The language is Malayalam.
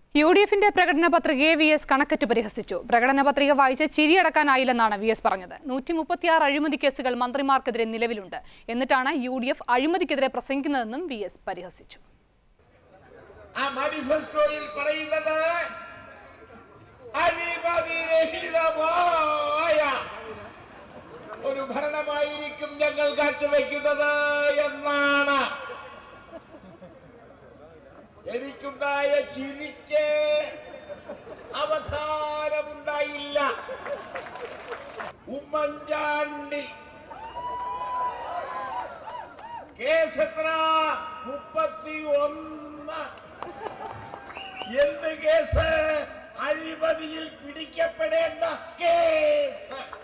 യു ഡി എഫിന്റെ പ്രകടന പത്രികയെ വി എസ് കണക്കറ്റ് പരിഹസിച്ചു പ്രകടന പത്രിക വായിച്ച് ചിരിയടക്കാനായില്ലെന്നാണ് വി എസ് പറഞ്ഞത് നൂറ്റി മുപ്പത്തിയാറ് അഴിമതി കേസുകൾ മന്ത്രിമാർക്കെതിരെ നിലവിലുണ്ട് എന്നിട്ടാണ് യു ഡി എഫ് അഴിമതിക്കെതിരെ പ്രസംഗിക്കുന്നതെന്നും വി എസ് പരിഹസിച്ചു ആ മാനിഫെസ്റ്റോയിൽ പറയുന്നത് അഴിമതിരഹിതമായ ഒരു ഭരണമായിരിക്കും ഞങ്ങൾ കാഴ്ചവെക്കുന്നത് എന്നാണ് എനിക്കുണ്ടായ ചിരിക്ക് അവസാനമുണ്ടായില്ല ഉമ്മൻചാണ്ടി കേസ് എത്ര മുപ്പത്തി ഒന്ന് എന്ത് കേസ് അഴിമതിയിൽ പിടിക്കപ്പെടേണ്ട കേസ്